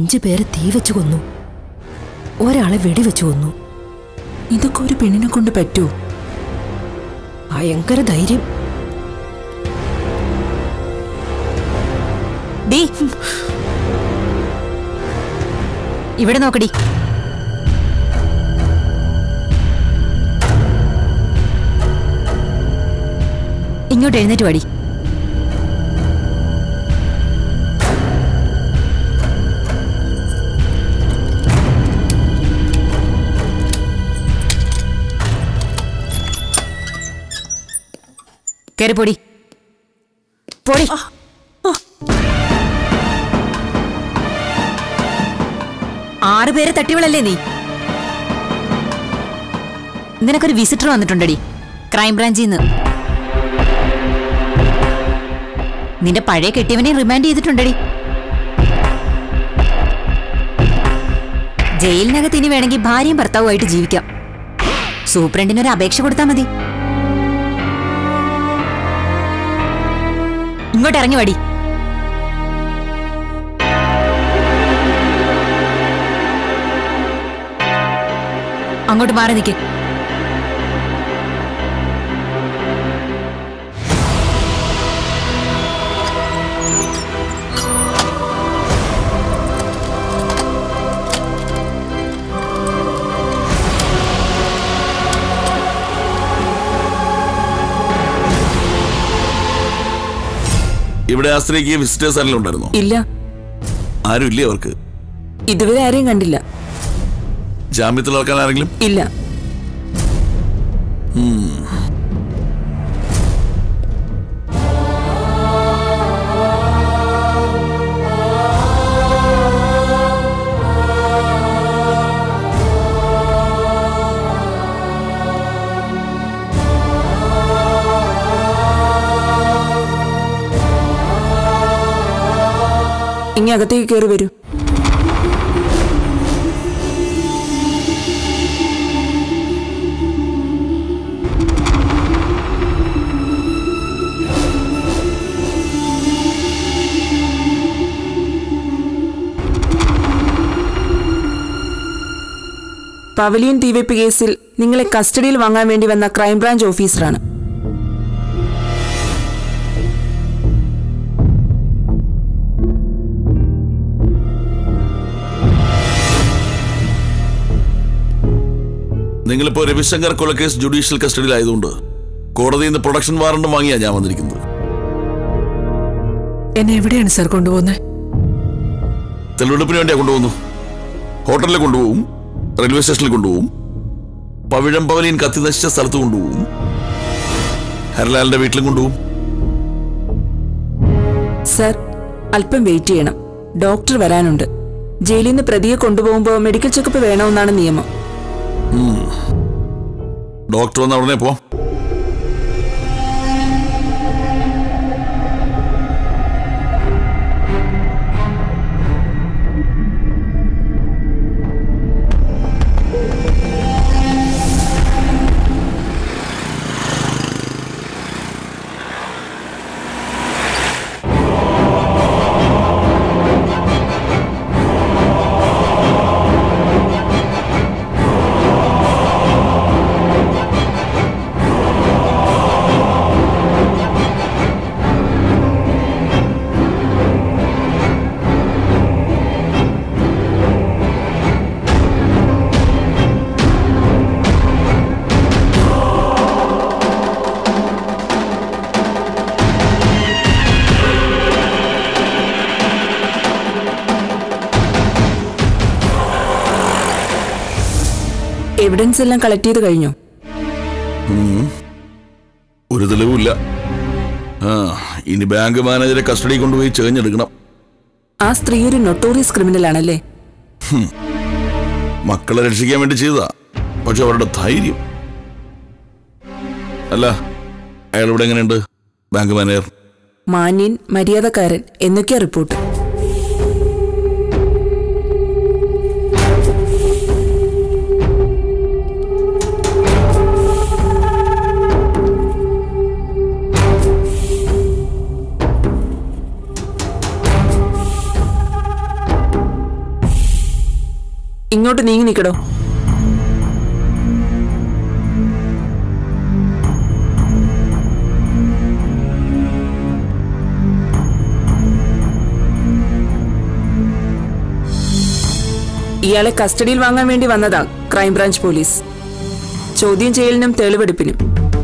അഞ്ചു പേരെ തീ വെച്ച് കൊന്നു ഒരാളെ വെടിവെച്ച് കൊന്നു ഇതൊക്കെ ഒരു പെണ്ണിനെ കൊണ്ട് പറ്റുമോ ഭയങ്കര ധൈര്യം ഡീ ഇവിടെ നോക്കടി ഇങ്ങോട്ട് എഴുന്നേറ്റ് വാടി കയറി പൊടി പൊടി ആറ് പേരെ തട്ടിവളല്ലേ നീ നിനക്കൊരു വിസിറ്റർ വന്നിട്ടുണ്ടടി ക്രൈംബ്രാഞ്ചിൽ നിന്ന് നിന്റെ പഴയ കെട്ടിയവനെ റിമാൻഡ് ചെയ്തിട്ടുണ്ടടി ജയിലിനകത്ത് ഇനി വേണമെങ്കിൽ ഭാര്യയും ഭർത്താവുമായിട്ട് ജീവിക്കാം സൂപ്രണ്ടിന് ഒരു അപേക്ഷ കൊടുത്താൽ മതി ഇങ്ങോട്ട് ഇറങ്ങി വടി അങ്ങോട്ട് മാറി നിൽക്ക് ഇവിടെ ആ സ്ത്രീക്ക് വിസിറ്റേഴ്സ് ആരെങ്കിലും ഉണ്ടായിരുന്നോ ഇല്ല ആരും ഇല്ലേ അവർക്ക് ഇതുവരെ ആരെയും കണ്ടില്ല ജാമ്യത്തിൽ ഇറക്കാൻ ആരെങ്കിലും ഇല്ല ഇനി അകത്തേക്ക് കയറി വരൂ പവലിയൻ തീവെപ്പ് കേസിൽ നിങ്ങളെ കസ്റ്റഡിയിൽ വാങ്ങാൻ വേണ്ടി വന്ന ക്രൈംബ്രാഞ്ച് ഓഫീസറാണ് നിങ്ങളിപ്പോ രവിശങ്കർ കൊലക്കേസ് ജുഡീഷ്യൽ കസ്റ്റഡിയിലായതുകൊണ്ട് കോടതിയിൽ നിന്ന് പ്രൊഡക്ഷൻ വാറണ്ടും വാങ്ങിയാ ഞാൻ വന്നിരിക്കുന്നത് എന്നെ എവിടെയാണ് സാർ കൊണ്ടുപോകുന്നത് തെളിവെടുപ്പിന് വേണ്ടിയാ കൊണ്ടുപോകുന്നു ഹോട്ടലിൽ കൊണ്ടുപോകും റെയിൽവേ സ്റ്റേഷനിൽ കൊണ്ടുപോകും പവിഴം പവലിയൻ കത്തി നശിച്ച സ്ഥലത്ത് കൊണ്ടുപോകും ഹരലാലിന്റെ വീട്ടിലും കൊണ്ടുപോകും സർ അല്പം വെയിറ്റ് ചെയ്യണം ഡോക്ടർ വരാനുണ്ട് ജയിലിൽ നിന്ന് പ്രതിയെ കൊണ്ടുപോകുമ്പോൾ മെഡിക്കൽ ചെക്കപ്പ് വേണമെന്നാണ് നിയമം ഡോക്ടർ വന്ന ഉടനെ പോ എവിഡൻസ് എല്ലാം കളക്ട് ചെയ്ത് കഴിഞ്ഞു ഒരു തെളിവുമില്ല ആ ഇനി ബാങ്ക് മാനേജരെ കസ്റ്റഡി കൊണ്ടുപോയി ചേഞ്ഞെടുക്കണം ആ സ്ത്രീ ഒരു നൊട്ടോറിയസ് ക്രിമിനൽ ആണല്ലേ മക്കളെ രക്ഷിക്കാൻ വേണ്ടി ചെയ്തതാ പക്ഷെ അവരുടെ ധൈര്യം അല്ല അയാൾ ഇവിടെ എങ്ങനെയുണ്ട് ബാങ്ക് മാനേജർ മാന്യൻ മര്യാദക്കാരൻ എന്നൊക്കെയാ റിപ്പോർട്ട് ഇങ്ങോട്ട് നീങ്ങി നിൽക്കടോ ഇയാളെ കസ്റ്റഡിയിൽ വാങ്ങാൻ വേണ്ടി വന്നതാ ക്രൈംബ്രാഞ്ച് പോലീസ് ചോദ്യം ചെയ്യലിനും തെളിവെടുപ്പിനും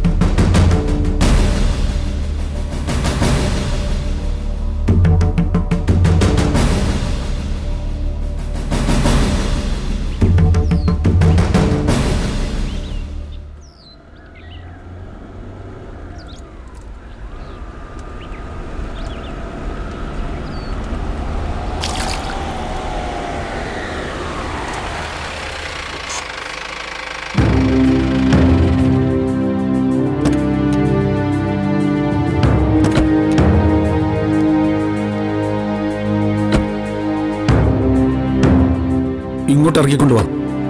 ഇങ്ങോട്ട് ഇറക്കിക്കൊണ്ടുവാ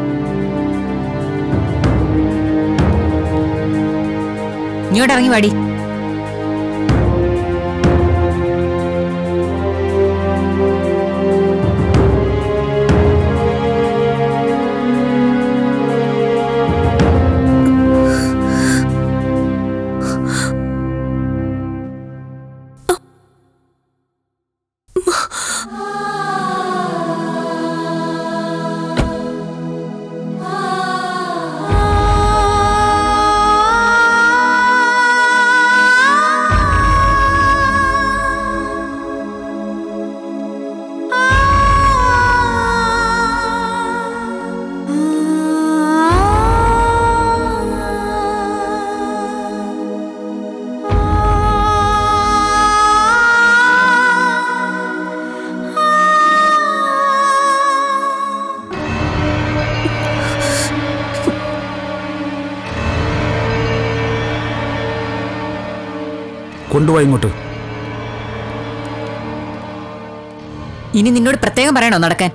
ഇങ്ങോട്ട് ഇറങ്ങി വാടി കൊണ്ടുപോയി ഇങ്ങോട്ട് ഇനി നിന്നോട് പ്രത്യേകം പറയണോ നടക്കാൻ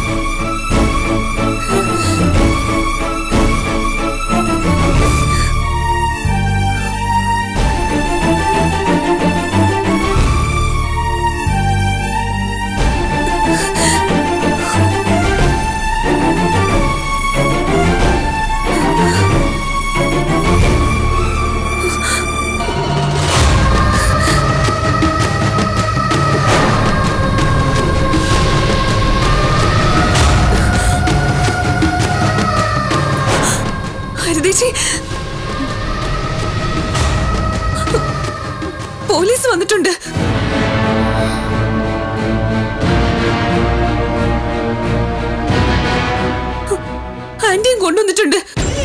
ഹരിതേച്ചി പോലീസ് വന്നിട്ടുണ്ട് ആന്റിയും കൊണ്ടുവന്നിട്ടുണ്ട്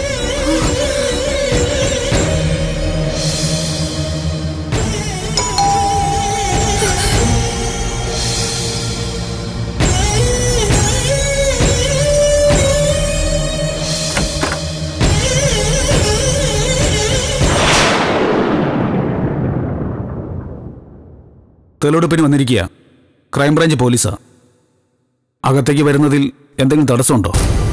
തെളിവെടുപ്പിന് വന്നിരിക്കുക ക്രൈംബ്രാഞ്ച് പോലീസാ അകത്തേക്ക് വരുന്നതിൽ എന്തെങ്കിലും തടസ്സമുണ്ടോ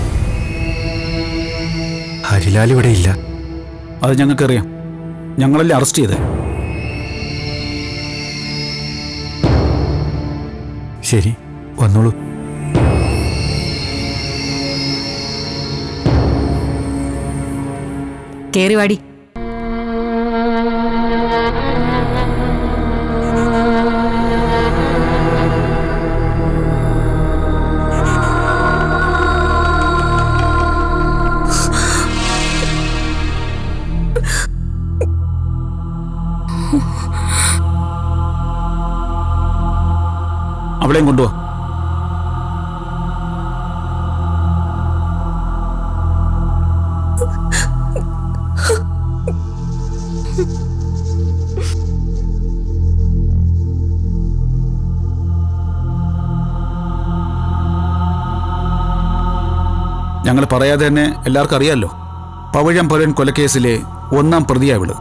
ഹരിലാൽ ഇവിടെ ഇല്ല അത് ഞങ്ങൾക്കറിയാം ഞങ്ങളല്ലേ അറസ്റ്റ് ചെയ്തേ ശരി വന്നോളൂ കേറി വാടി അവളെയും കൊണ്ടുപോവാ ഞങ്ങൾ പറയാതെ തന്നെ എല്ലാവർക്കും അറിയാമല്ലോ പവഴം പൊലൻ കൊലക്കേസിലെ ഒന്നാം പ്രതിയാ ഇവള്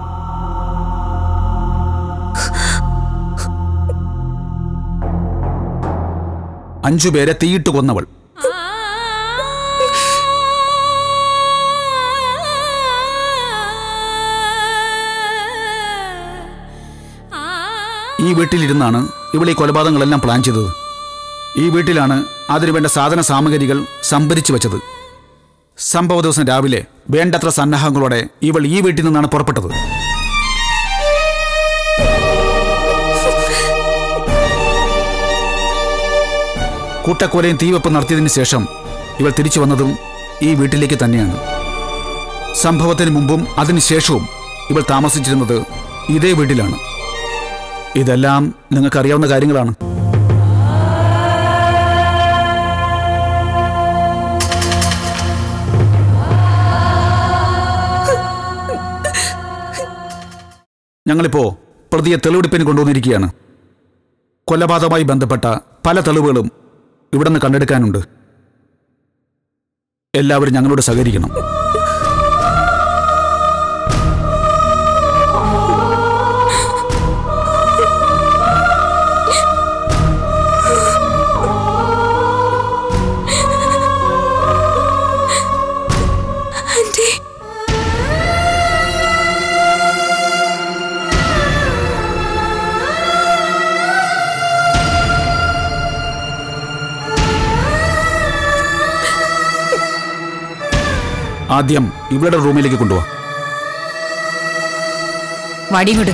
അഞ്ചുപേരെ തീയിട്ട് കൊന്നവൾ ഈ വീട്ടിലിരുന്നാണ് ഇവൾ ഈ കൊലപാതകങ്ങളെല്ലാം പ്ലാൻ ചെയ്തത് ഈ വീട്ടിലാണ് അതിനുവേണ്ട സാധന സാമഗ്രികൾ സംഭരിച്ചു വെച്ചത് സംഭവ ദിവസം രാവിലെ വേണ്ടത്ര സന്നാഹങ്ങളോടെ ഇവൾ ഈ വീട്ടിൽ നിന്നാണ് പുറപ്പെട്ടത് കൂട്ടക്കൊലയും തീവെപ്പ് നടത്തിയതിനു ശേഷം ഇവൾ തിരിച്ചു വന്നതും ഈ വീട്ടിലേക്ക് തന്നെയാണ് സംഭവത്തിന് മുമ്പും അതിനുശേഷവും ഇവൾ താമസിച്ചിരുന്നത് ഇതേ വീട്ടിലാണ് ഇതെല്ലാം നിങ്ങൾക്കറിയാവുന്ന കാര്യങ്ങളാണ് ഞങ്ങളിപ്പോ പ്രതിയെ തെളിവെടുപ്പിന് കൊണ്ടുവന്നിരിക്കുകയാണ് കൊലപാതകമായി ബന്ധപ്പെട്ട പല തെളിവുകളും ഇവിടെ നിന്ന് കണ്ടെടുക്കാനുണ്ട് എല്ലാവരും ഞങ്ങളോട് സഹകരിക്കണം ആന്റി ആദ്യം ഇവളുടെ റൂമിലേക്ക് കൊണ്ടുപോവാം വടിയുങ്ങോട്ട്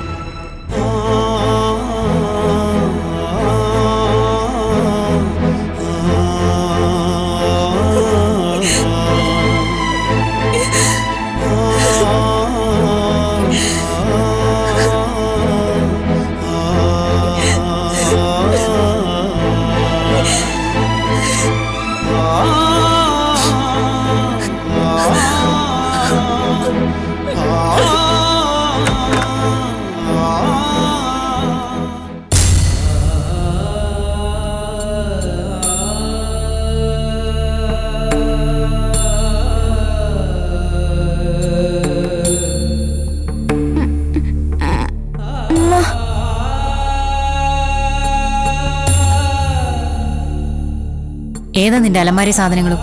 ഏതാ നിന്റെ അലമാരി സാധനങ്ങളും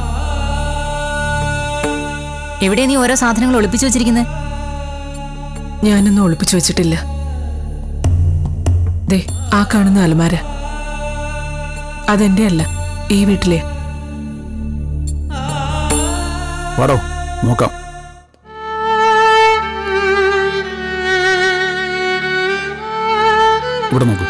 എവിടെ നീ ഓരോ സാധനങ്ങൾ ഒളിപ്പിച്ചു വെച്ചിരിക്കുന്നത് ഞാനൊന്നും ഒളിപ്പിച്ചു വെച്ചിട്ടില്ല ദേ ആ കാണുന്ന അലമാര അതെന്റെ അല്ല ഈ വീട്ടിലെ വാടോ നോക്കാം ഇവിടെ നോക്കൂ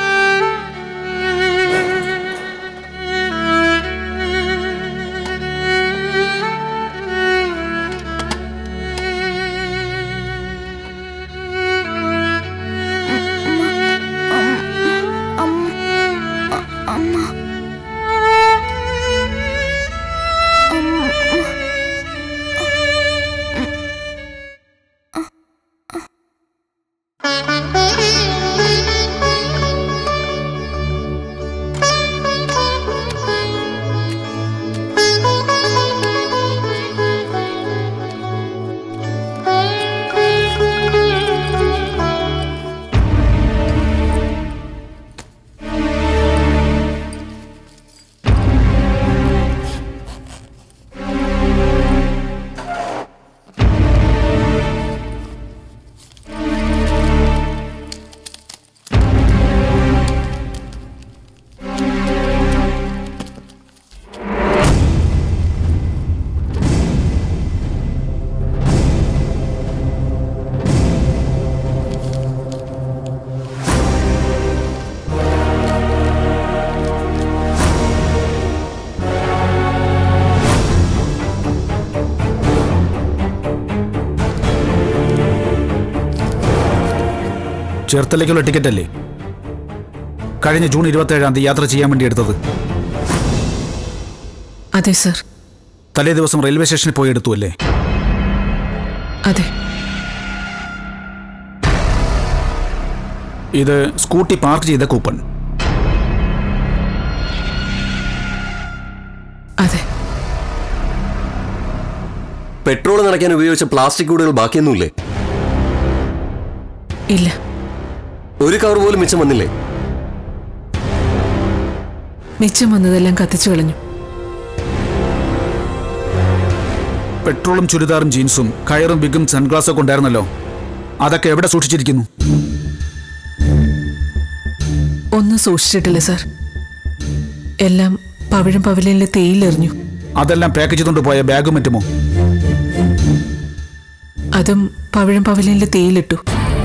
ചേർത്തലേക്കുള്ള ടിക്കറ്റ് അല്ലേ കഴിഞ്ഞ ജൂൺ ഇരുപത്തേഴാം തീയതി യാത്ര ചെയ്യാൻ വേണ്ടി എടുത്തത് അതെ സർ തലേ ദിവസം റെയിൽവേ സ്റ്റേഷനിൽ പോയി എടുത്തു അല്ലേ അതെ ഇത് സ്കൂട്ടി പാർക്ക് ചെയ്ത കൂപ്പൺ അതെ പെട്രോൾ നിറയ്ക്കാൻ ഉപയോഗിച്ച പ്ലാസ്റ്റിക് കൂടുകൾ ബാക്കിയൊന്നുമില്ലേ ഇല്ല ഒരു കവർ പോലും മിച്ചം വന്നില്ലേ മിച്ചം വന്നതെല്ലാം കത്തിച്ചു കളഞ്ഞു പെട്രോളും ചുരിദാറും ജീൻസും കയറും ബിഗും സൺഗ്ലാസൊക്കെ ഉണ്ടായിരുന്നല്ലോ അതൊക്കെ എവിടെ സൂക്ഷിച്ചിരിക്കുന്നു ഒന്നും സൂക്ഷിച്ചിട്ടില്ല സർ എല്ലാം പവിഴം പവലിയനിലെ തേയിലെറിഞ്ഞു അതെല്ലാം പാക്ക് ചെയ്തുകൊണ്ട് പോയ ബാഗും മറ്റുമോ അതും പവിഴം പവലിയനിലെ തേയിലിട്ടു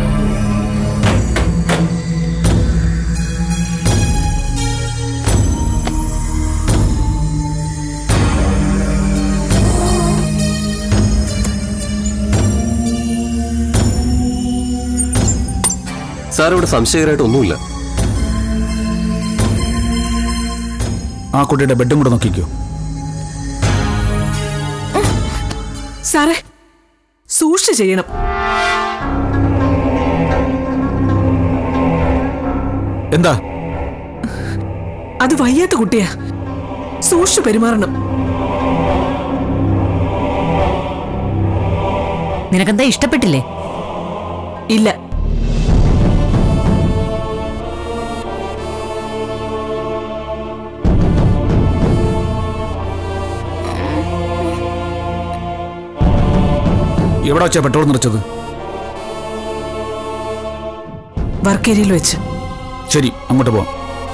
സാർ ഇവിടെ സംശയകരമായിട്ട് ഒന്നുമില്ല ആ കുട്ടിയുടെ ബെഡും കൂടെ നോക്കിക്കോ സാറേ സൂക്ഷിച്ച് ചെയ്യണം എന്താ അത് വയ്യാത്ത കുട്ടിയാ സൂക്ഷിച്ചു പെരുമാറണം നിനക്കെന്താ ഇഷ്ടപ്പെട്ടില്ലേ ഇല്ല എവിടെ വെച്ചാ പെട്രോൾ നിറച്ചത് വർക്ക് ഏരിയയിൽ വെച്ച് ശരി അങ്ങോട്ട് പോവാം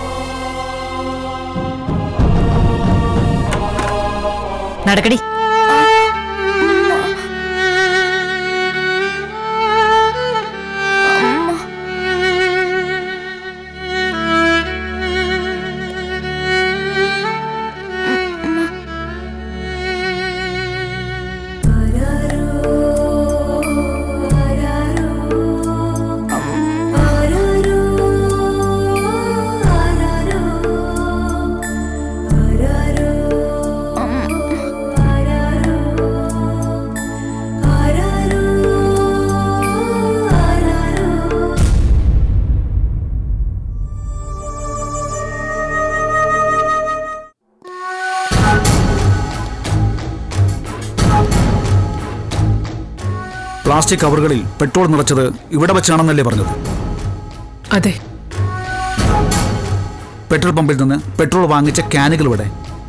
നടക്കടി പ്ലാസ്റ്റിക് കവറുകളിൽ പെട്രോൾ നിറച്ചത് ഇവിടെ വെച്ചാണെന്നല്ലേ പറഞ്ഞത് അതെ പെട്രോൾ പമ്പിൽ നിന്ന് പെട്രോൾ വാങ്ങിച്ച ക്യാനുകൾ ഇവിടെ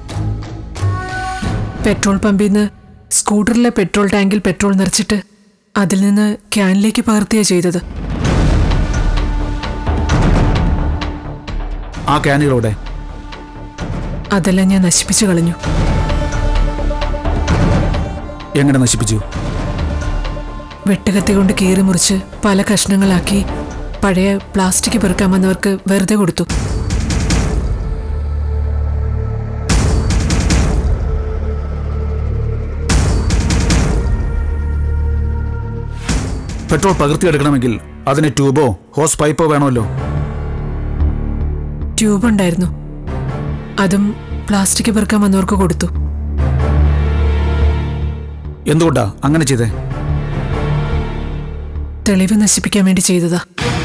പെട്രോൾ പമ്പിൽ നിന്ന് സ്കൂട്ടറിലെ പെട്രോൾ ടാങ്കിൽ പെട്രോൾ നിറച്ചിട്ട് അതിൽ നിന്ന് ക്യാനിലേക്ക് പകർത്തിയാ ചെയ്തത് ആ ക്യാനുകൾ ഇവിടെ അതെല്ലാം ഞാൻ നശിപ്പിച്ചു കളഞ്ഞു എങ്ങനെ നശിപ്പിച്ചു വെട്ടുകത്തി കൊണ്ട് കീറി മുറിച്ച് പല കഷ്ണങ്ങളാക്കി പഴയ പ്ലാസ്റ്റിക് പെറുക്കാൻ വന്നവർക്ക് വെറുതെ കൊടുത്തു പെട്രോൾ പകർത്തിയെടുക്കണമെങ്കിൽ അതിന് ട്യൂബോ ഹോസ് പൈപ്പോ വേണമല്ലോ ട്യൂബ് ഉണ്ടായിരുന്നു അതും പ്ലാസ്റ്റിക് പെറുക്കാൻ വന്നവർക്ക് കൊടുത്തു എന്തുകൊണ്ടാ അങ്ങനെ ചെയ്തേ തെളിവ് നശിപ്പിക്കാൻ വേണ്ടി ചെയ്തതാ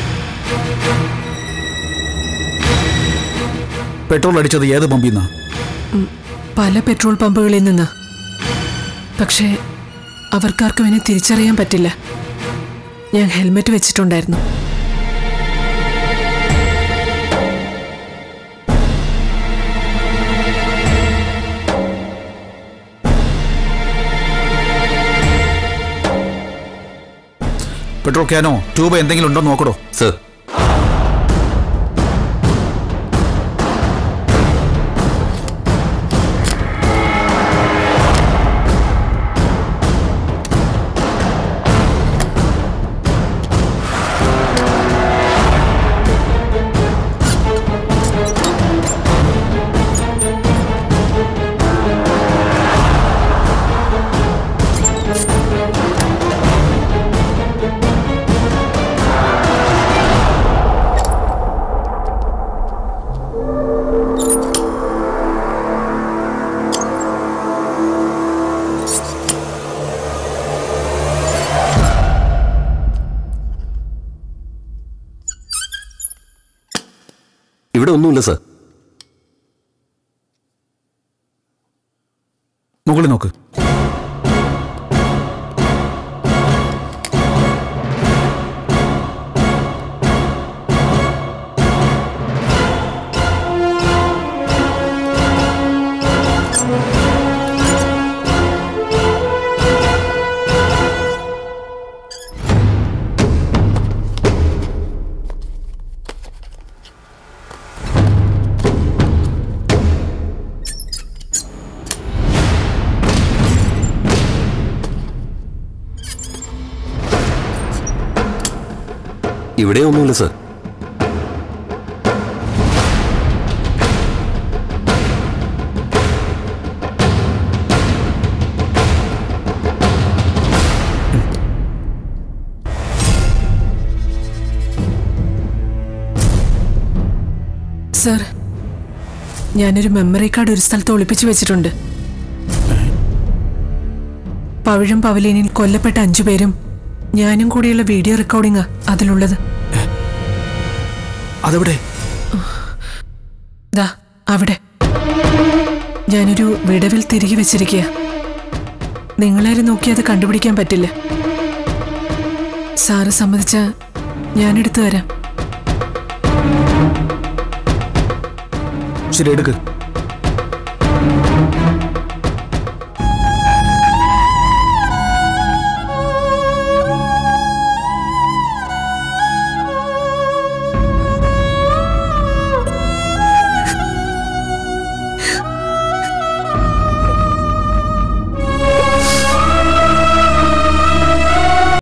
പെട്രോൾ അടിച്ചത് ഏത് പമ്പിൽ നിന്നാ പല പെട്രോൾ പമ്പുകളിൽ നിന്ന് പക്ഷേ അവർക്കാർക്കും എന്നെ തിരിച്ചറിയാൻ പറ്റില്ല ഞാൻ ഹെൽമെറ്റ് വെച്ചിട്ടുണ്ടായിരുന്നു പെട്രോൾ ക്യാനോ ട്യൂബോ എന്തെങ്കിലും ഉണ്ടോ എന്ന് നോക്കടോ സർ ഇവിടെ ഒന്നുമില്ല സർ മുകളിൽ നോക്ക് ഇവിടെ ഒന്നുമില്ല സർ സർ ഞാനൊരു മെമ്മറി കാർഡ് ഒരു സ്ഥലത്ത് ഒളിപ്പിച്ചു വെച്ചിട്ടുണ്ട് പവിഴം പവലിയനിൽ കൊല്ലപ്പെട്ട അഞ്ചുപേരും ഞാനും കൂടിയുള്ള വീഡിയോ റെക്കോർഡിംഗാ അതിലുള്ളത് അതെവിടെ ദാ അവിടെ ഞാനൊരു വിടവിൽ തിരികെ വെച്ചിരിക്കുക നിങ്ങളാരും നോക്കി അത് കണ്ടുപിടിക്കാൻ പറ്റില്ല സാറ് സമ്മതിച്ച ഞാനെടുത്തു തരാം ശരി എടുക്ക്